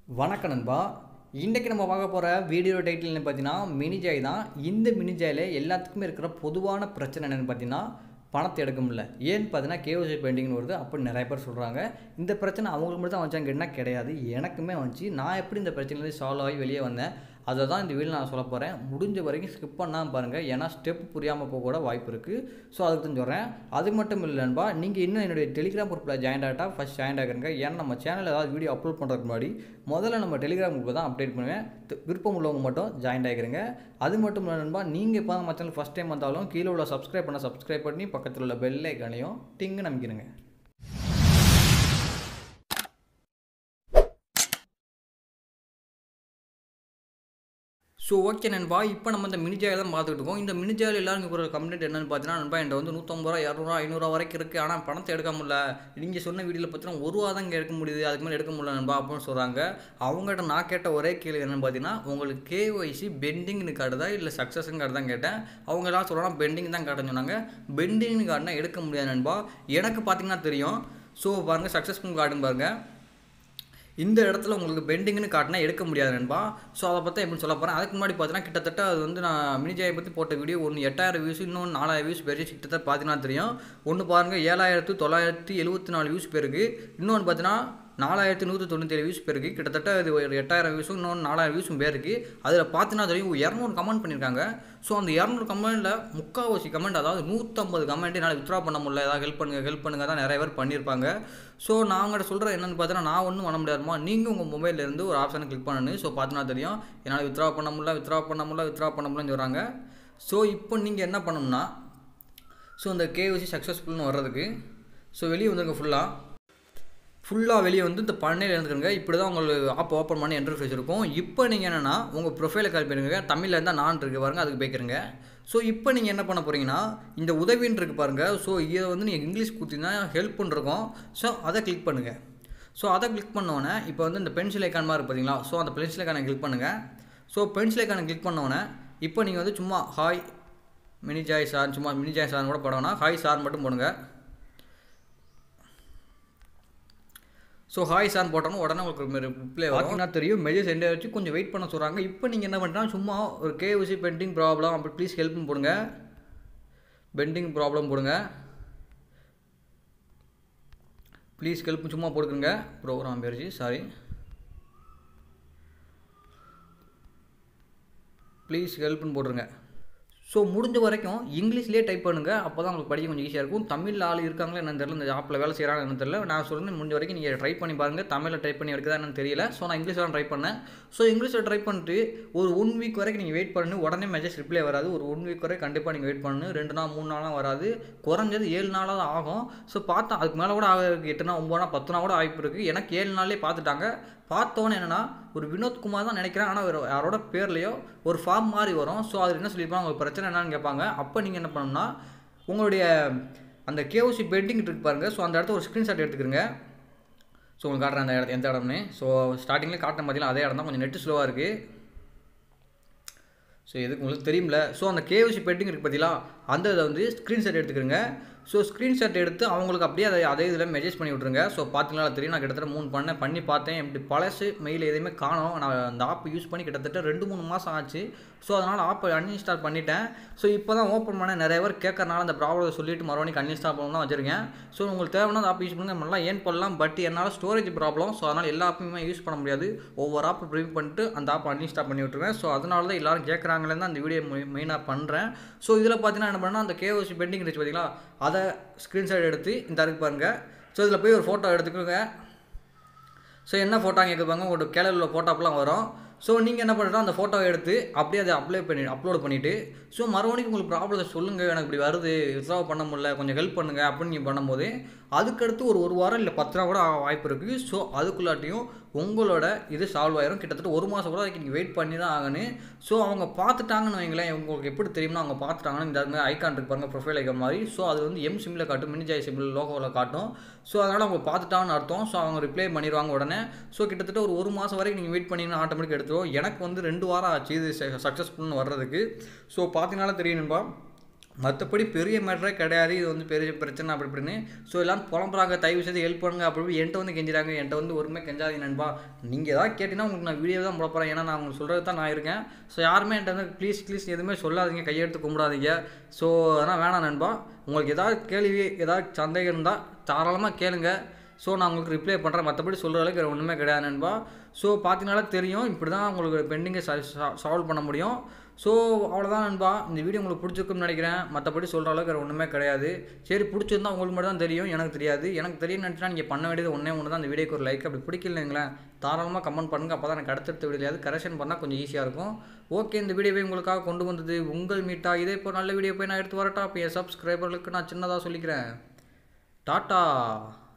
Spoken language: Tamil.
வணக்கம் நண்பா இன்றைக்கி நம்ம பார்க்க போகிற வீடியோ டைட்டில்னு பார்த்தீங்கன்னா மினிஜாய் தான் இந்த மினிஜாயில் எல்லாத்துக்குமே இருக்கிற பொதுவான பிரச்சனை என்னென்னு பார்த்தீங்கன்னா பணத்தை எடுக்க முடியல ஏன்னு பார்த்தீங்கன்னா கேஓசி பெயிண்டிங்னு வருது அப்படி நிறைய பேர் சொல்கிறாங்க இந்த பிரச்சனை அவங்களுக்கு மட்டும் தான் வந்துச்சாங்க கேட்டால் கிடையாது எனக்குமே வந்துச்சு நான் எப்படி இந்த பிரச்சனையிலேருந்து சால்வ் ஆகி வெளியே வந்தேன் அதை தான் இந்த வீடியோ நான் சொல்ல போகிறேன் முடிஞ்ச வரைக்கும் ஸ்கிப் பண்ணாமல் பாருங்கள் ஏன்னா ஸ்டெப் புரியாமல் போக கூட வாய்ப்பு இருக்குது ஸோ அதுக்கு தான் சொல்கிறேன் அது மட்டும் இல்லைன்பா நீங்கள் இன்னும் என்னுடைய டெலிகிராம் குரூப்பில் ஜாயின் ஆகிட்டா ஃபஸ்ட் ஜாயின் ஆகிருங்க ஏன்னா நம்ம சேனலில் ஏதாவது வீடியோ அப்லோட் பண்ணுறதுக்கு முன்னாடி முதல்ல நம்ம டெலிகிராம் குரூப்பில் தான் அப்டேட் பண்ணுவேன் தி- விருப்பம் உள்ளவங்க மட்டும் ஜாயின் ஆகிருங்க அது மட்டும் இல்லை நண்பா நீங்கள் இப்போ நம்ம சேனல் ஃபஸ்ட் டைம் வந்தாலும் கீழே உள்ள சப்ஸ்கிரைப் பண்ண சப்ஸ்கிரைப் பண்ணி பக்கத்தில் உள்ள பெல் ஐக்கானையும் டிங்கு நம்பிக்கிறங்க ஸோ ஓகே நண்பா இப்போ நம்ம இந்த மினிஜாயில் தான் பார்த்துக்கிட்டு இருக்கோம் இந்த மினிஜாயில் எல்லாரும் ஒரு கம்ப்ளைண்ட் என்னன்னு பார்த்தீங்கன்னா நண்பா என்கிட்ட வந்து நூற்றம்பது ரூபா இரநூறுவா ஐநூறுரூவா வரைக்கும் இருக்குது ஆனால் பணத்தை எடுக்க முடியல நீங்கள் சொன்ன வீடியோவில் பார்த்தீங்கன்னா ஒரு ரூபா தான் இங்கே எடுக்க முடியுது அதுக்கு மேலே எடுக்க முடியல நண்பா அப்படின்னு சொல்கிறாங்க அவங்ககிட்ட நான் கேட்ட ஒரே கேள்வி என்னன்னு பார்த்தீங்கன்னா உங்களுக்கு கேஒய்சி பெண்டிங்னு காட்டுதா இல்லை சக்ஸஸ்ன்னு காட்டு தான் கேட்டேன் அவங்க எல்லாம் சொல்கிறாங்க பெண்டிங் தான் காட்டுன்னு சொன்னாங்க பெண்டிங்னு காட்டினா எடுக்க முடியாது நண்பா எனக்கு பார்த்தீங்கன்னா தெரியும் ஸோ பாருங்கள் சக்ஸஸ்ஃபுல் காட்டுன்னு பாருங்கள் இந்த இடத்துல உங்களுக்கு பெண்டிங்னு காட்டினா எடுக்க முடியாது நண்பா ஸோ அதை பற்றி எப்படி சொல்ல போகிறேன் அதுக்கு முன்னாடி பார்த்தீங்கன்னா கிட்டத்தட்ட அது வந்து நான் மினிஜாயை பற்றி போட்ட வீடியோ ஒன்று எட்டாயிரம் வியூஸ் இன்னொன்று நாலாயிரம் வியூஸ் போயிருக்கு கிட்டத்தட்ட பார்த்தீங்கன்னா தெரியும் ஒன்று பாருங்கள் ஏழாயிரத்து தொள்ளாயிரத்தி எழுபத்தி நாலு வியூஸ் போயிருக்கு இன்னொன்று பார்த்தீங்கன்னா நாலாயிரத்தி நூற்றி தொண்ணூத்தேழு வியூஸ் பேருக்கு கிட்டத்தட்ட இது ஒரு எட்டாயிரம் வியூஸும் இன்னொன்று நாலாயிரம் வியூஸும் பேருக்கு அதில் பார்த்தீங்கன்னா தெரியும் இரநூறு கமெண்ட் பண்ணியிருக்காங்க ஸோ அந்த இரநூறு கமெண்ட்டில் முக்கால்வாசி கமெண்ட் அதாவது நூற்றம்பது கமெண்ட் என்னால் வித்ரா பண்ண முடியல ஏதாவது ஹெல்ப் பண்ணுங்கள் ஹெல்ப் பண்ணுங்க தான் நிறைய பேர் பண்ணியிருப்பாங்க ஸோ நான் அவங்கள்ட்ட சொல்கிறேன் என்னென்னு பார்த்தீங்கன்னா நான் ஒன்றும் பண்ண முடியாதுமா நீங்கள் உங்கள் மொபைல்ல இருந்து ஒரு ஆப்ஷனை கிளிக் பண்ணணும் ஸோ பார்த்தீங்கன்னா தெரியும் என்னால் வித்ரா பண்ண முடியல வித்ரா பண்ண முடியல வித்ரா பண்ண முடியலன்னு சொல்கிறாங்க ஸோ இப்போ நீங்கள் என்ன பண்ணணும்னா ஸோ இந்த கேஓசி சக்ஸஸ்ஃபுல்னு வர்றதுக்கு ஸோ வெளியே வந்துருங்க ஃபுல்லாக ஃபுல்லாக வெளியே வந்து இந்த பண்ணையில் இருந்துருங்க இப்படி தான் உங்களுக்கு ஆப் ஓப்பன் பண்ணி இன்டர்ஃபேஸ் இருக்கும் இப்போ நீங்கள் என்னென்னா உங்கள் ப்ரொஃபைலை கால் பண்ணுங்க தமிழில் இருந்தால் நான் இருக்கு பாருங்க அதுக்கு போய்க்கிறங்க ஸோ இப்போ நீங்கள் என்ன பண்ண போகிறீங்கன்னா இந்த உதவின்னு இருக்கு பாருங்கள் ஸோ இதை வந்து நீங்கள் இங்கிலீஷ் கொடுத்தீங்கன்னா ஹெல்ப் இருக்கும் ஸோ அதை கிளிக் பண்ணுங்கள் ஸோ அதை கிளிக் பண்ணோன்னே இப்போ வந்து இந்த பென்சில் ஐக்கான் மாதிரி இருக்கு பார்த்தீங்களா ஸோ அந்த பென்சில் ஐக்கானை கிளிக் பண்ணுங்கள் ஸோ பென்சில் ஐக்கானை கிளிக் பண்ணோன்னே இப்போ நீங்கள் வந்து சும்மா ஹாய் மினி ஜாய் சார் சும்மா மினி ஜாய் சார்னு கூட போடணும்னா ஹாய் சார் மட்டும் போடுங்க ஸோ ஹாய் சார் போட்டோன்னா உடனே உங்களுக்கு ரிப்ளை பார்த்தீங்கன்னா தெரியும் மெசேஜ் சென்ட் வச்சு கொஞ்சம் வெயிட் பண்ண சொல்கிறாங்க இப்போ நீங்கள் என்ன பண்ணுறா சும்மா ஒரு கேஓசி பெண்டிங் ப்ராப்ளம் அப்படி ப்ளீஸ் ஹெல்ப்னு போடுங்க பெண்டிங் ப்ராப்ளம் போடுங்க ப்ளீஸ் ஹெல்ப் சும்மா போட்டுக்கோங்க ப்ரோக்ராம் பேர்ஜி சாரி ப்ளீஸ் ஹெல்ப்னு போட்டுருங்க ஸோ முடிஞ்ச வரைக்கும் இங்கிலீஷ்லேயே டைப் பண்ணுங்கள் அப்போ தான் உங்களுக்கு படிக்க கொஞ்சம் ஈஸியாக இருக்கும் தமிழ் ஆள் இருக்காங்களா என்னன்னு தெரியல இந்த ஆப்பில் வேலை செய்கிறாங்க என்னன்னு தெரியல நான் சொல்கிறேன் முடிஞ்ச வரைக்கும் நீங்கள் ட்ரை பண்ணி பாருங்கள் தமிழில் டைப் பண்ணி எடுக்குதா என்னன்னு தெரியல ஸோ நான் இங்கிலீஷில் தான் ட்ரை பண்ணேன் ஸோ இங்கிலீஷில் ட்ரை பண்ணிட்டு ஒரு ஒன் வீக் வரைக்கும் நீங்கள் வெயிட் பண்ணி உடனே மெசேஜ் ரிப்ளை வராது ஒரு ஒன் வீக் வரை கண்டிப்பாக நீங்கள் வெயிட் பண்ணணும் ரெண்டு நாள் மூணு நாளாக வராது குறைஞ்சது ஏழு நாளாக தான் ஆகும் ஸோ பார்த்தா அதுக்கு மேலே கூட ஆக எட்டு நாள் ஒம்பது நாள் பத்து நாள் கூட வாய்ப்பு இருக்குது எனக்கு ஏழு நாள்லேயே பார்த்துட்டாங்க பார்த்தோன்னே என்னென்னா ஒரு வினோத்குமார் தான் நினைக்கிறேன் ஆனால் ஒரு யாரோட பேர்லையோ ஒரு ஃபார்ம் மாதிரி வரும் ஸோ அதில் என்ன சொல்லியிருப்பாங்க உங்களுக்கு பிரச்சனை என்னன்னு கேட்பாங்க அப்போ நீங்கள் என்ன பண்ணணும்னா உங்களுடைய அந்த கேஓசி பெட்டிங் இருக்கு பாருங்கள் ஸோ அந்த இடத்த ஒரு ஸ்க்ரீன்ஷாட் எடுத்துக்கிறங்க ஸோ உங்களுக்கு காட்டுறேன் அந்த இடத்த எந்த இடம்னு ஸோ ஸ்டார்டிங்லேயே காட்டின பார்த்தீங்கன்னா அதே இடம் தான் கொஞ்சம் நெட்டு ஸ்லோவாக இருக்குது ஸோ எதுக்கு உங்களுக்கு தெரியும்ல ஸோ அந்த கேஓசி பெட்டிங் இருக்குது பார்த்தீங்களா அந்த இதை வந்து ஸ்க்ரீன்ஷாட் எடுத்துக்கிறங்க ஸோ ஸ்க்ரீன்ஷாட் எடுத்து அவங்களுக்கு அப்படியே அதை அதே இதில் மெசேஜ் பண்ணி விட்ருங்க ஸோ பார்த்தீங்களா தெரியும் நான் கிட்டத்தட்ட மூணு பண்ணேன் பண்ணி பார்த்தேன் இப்படி பழசு மெயில் எதுவுமே காணோம் நான் அந்த ஆப் யூஸ் பண்ணி கிட்டத்தட்ட ரெண்டு மூணு மாதம் ஆச்சு ஸோ அதனால் ஆப்பை அன்இன்ஸ்டால் பண்ணிட்டேன் ஸோ இப்போ தான் ஓப்பன் பண்ண நிறைய பேர் கேட்கறனால அந்த ப்ராப்ளத்தை சொல்லிட்டு மறுபடியும் அன்இன்ஸ்டால் பண்ணணும் தான் வச்சிருக்கேன் ஸோ உங்களுக்கு தேவைன்னா அந்த ஆப் யூஸ் பண்ணுங்க நல்லா ஏன் பண்ணலாம் பட் என்னால் ஸ்டோரேஜ் ப்ராப்ளம் ஸோ அதனால் எல்லா ஆப்பையுமே யூஸ் பண்ண முடியாது ஒவ்வொரு ஆப் ப்ரிவியூ பண்ணிட்டு அந்த ஆப் அன்இன்ஸ்டால் பண்ணி விட்டுருவேன் ஸோ அதனால தான் எல்லாரும் கேட்குறாங்களே தான் அந்த வீடியோ மெயினாக பண்ணுறேன் ஸோ இதில் பார்த்தீங்கன்னா என்ன பண்ணால் அந்த கேஓசி பெண்டிங் இருந்துச்சு பார்த்தீங்களா அதை ஸ்க்ரீன்ஷாட் எடுத்து இந்த இருக்கு பாருங்கள் ஸோ இதில் போய் ஒரு ஃபோட்டோ எடுத்துக்கோங்க ஸோ என்ன ஃபோட்டோ கேட்குப்பாங்க உங்களோட கேலரில் உள்ள ஃபோட்டோப்பெலாம் வரும் ஸோ நீங்கள் என்ன பண்ணுறோம் அந்த ஃபோட்டோவை எடுத்து அப்படியே அதை அப்ளை பண்ணி அப்லோட் பண்ணிவிட்டு ஸோ மறுபடியும் உங்களுக்கு ப்ராப்ளத்தை சொல்லுங்கள் எனக்கு இப்படி வருது வித்ரா பண்ண முடியல கொஞ்சம் ஹெல்ப் பண்ணுங்கள் அப்படின்னு நீங்கள் பண்ணும்போது அதுக்கடுத்து ஒரு ஒரு வாரம் இல்லை பத்து நாள் கூட ஆக வாய்ப்பு இருக்குது ஸோ அதுக்குள்ளாட்டியும் உங்களோட இது சால்வ் ஆயிரும் கிட்டத்தட்ட ஒரு மாதம் கூட அதுக்கு நீங்கள் வெயிட் பண்ணி தான் ஆகணும் ஸோ அவங்க பார்த்துட்டாங்கன்னு வைங்களேன் உங்களுக்கு எப்படி தெரியும்னா அவங்க பார்த்துட்டாங்கன்னு இந்த மாதிரி ஐக்கான் இருக்கு பாருங்க ப்ரொஃபைல் ஐக்கான் மாதிரி ஸோ அது வந்து எம் சிம்மில் காட்டும் மினிஜாய் சிம்பிள் லோகோவில் காட்டும் ஸோ அதனால் அவங்க பார்த்துட்டாங்கன்னு அர்த்தம் ஸோ அவங்க ரிப்ளை பண்ணிடுவாங்க உடனே ஸோ கிட்டத்தட்ட ஒரு ஒரு மாதம் வரைக்கும் நீங்கள் வெயிட் பண்ணிங்கன்னா ஆட்டோமேட்டிக் எடுத்துரும் எனக்கு வந்து ரெண்டு வாரம் ஆச்சு இது சக்ஸஸ்ஃபுல்னு வர்றதுக்கு ஸோ பார்த்தீங்கனால தெரியும் நண்பா மற்றபடி பெரிய மேட்டரே கிடையாது இது வந்து பெரிய பிரச்சனை அப்படி இப்படின்னு ஸோ எல்லாம் புலம்புறாங்க தயவு செய்து ஹெல்ப் பண்ணுங்க அப்படி இப்படி என்கிட்ட வந்து கெஞ்சிறாங்க என்கிட்ட வந்து ஒருமே கெஞ்சாதீங்க நண்பா நீங்கள் ஏதாவது கேட்டிங்கன்னா உங்களுக்கு நான் வீடியோ தான் போட போகிறேன் ஏன்னா நான் உங்களுக்கு சொல்கிறது தான் நான் இருக்கேன் ஸோ யாருமே என்கிட்ட வந்து ப்ளீஸ் ப்ளீஸ் எதுவுமே சொல்லாதீங்க கையெடுத்து கும்பிடாதீங்க ஸோ அதெல்லாம் வேணாம் நண்பா உங்களுக்கு ஏதாவது கேள்வி ஏதாவது சந்தேகம் இருந்தால் தாராளமாக கேளுங்க ஸோ நான் உங்களுக்கு ரிப்ளை பண்ணுறேன் மற்றபடி சொல்கிற அளவுக்கு வேறு ஒன்றுமே கிடையாது நண்பா ஸோ பார்த்தீங்கனாலே தெரியும் இப்படி தான் உங்களுக்கு பெண்டிங்கை சால்வ் பண்ண முடியும் ஸோ அவ்வளோதான் நண்பா இந்த வீடியோ உங்களுக்கு பிடிச்சிருக்குன்னு நினைக்கிறேன் மற்றபடி சொல்கிற அளவுக்கு வேறு ஒன்றுமே கிடையாது சரி பிடிச்சிருந்தா உங்களுக்கு மட்டும் தான் தெரியும் எனக்கு தெரியாது எனக்கு தெரியும் நினச்சினா நீங்கள் பண்ண வேண்டியது ஒன்றே ஒன்று தான் இந்த வீடியோக்கு ஒரு லைக் அப்படி பிடிக்கலைங்களேன் தாராளமாக கமெண்ட் பண்ணுங்கள் அப்போ தான் எனக்கு அடுத்தடுத்த வீடியோலையாவது கரெக்ஷன் பண்ணால் கொஞ்சம் ஈஸியாக இருக்கும் ஓகே இந்த வீடியோவை உங்களுக்காக கொண்டு வந்தது உங்கள் மீட்டா இதே இப்போ நல்ல வீடியோ போய் நான் எடுத்து வரட்டா இப்போ என் சப்ஸ்கிரைபர்களுக்கு நான் சின்னதாக சொல்லிக்கிறேன் டாட்டா